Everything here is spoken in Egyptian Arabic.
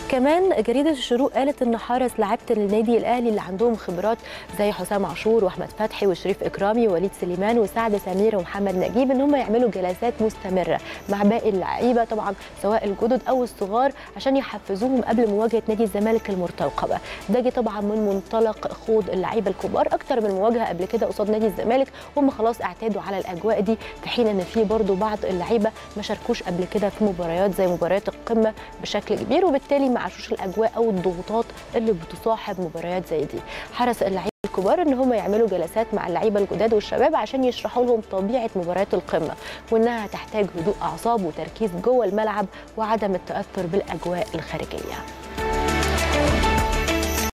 كمان جريده الشروق قالت ان حرس لعيبه النادي الاهلي اللي عندهم خبرات زي حسام عاشور واحمد فتحي وشريف اكرامي ووليد سليمان وسعد سمير ومحمد نجيب ان هم يعملوا جلسات مستمره مع باقي اللعيبه طبعا سواء الجدد او الصغار عشان يحفزوهم قبل مواجهه نادي الزمالك المرتقبه ده جه طبعا من منطلق خوض اللعيبه الكبار اكتر من مواجهه قبل كده قصاد نادي الزمالك هم خلاص اعتادوا على الاجواء دي في حين ان في برضو بعض اللعيبه ما شاركوش قبل كده في مباريات زي مباريات القمه بشكل كبير وبالتالي ما عاشوش الاجواء او الضغوطات اللي بتصاحب مباريات زي دي حرص اللعيبه الكبار ان هم يعملوا جلسات مع اللعيبه الجداد والشباب عشان يشرحوا لهم طبيعه مباريات القمه وانها تحتاج هدوء اعصاب وتركيز جوه الملعب وعدم التاثر بالاجواء الخارجيه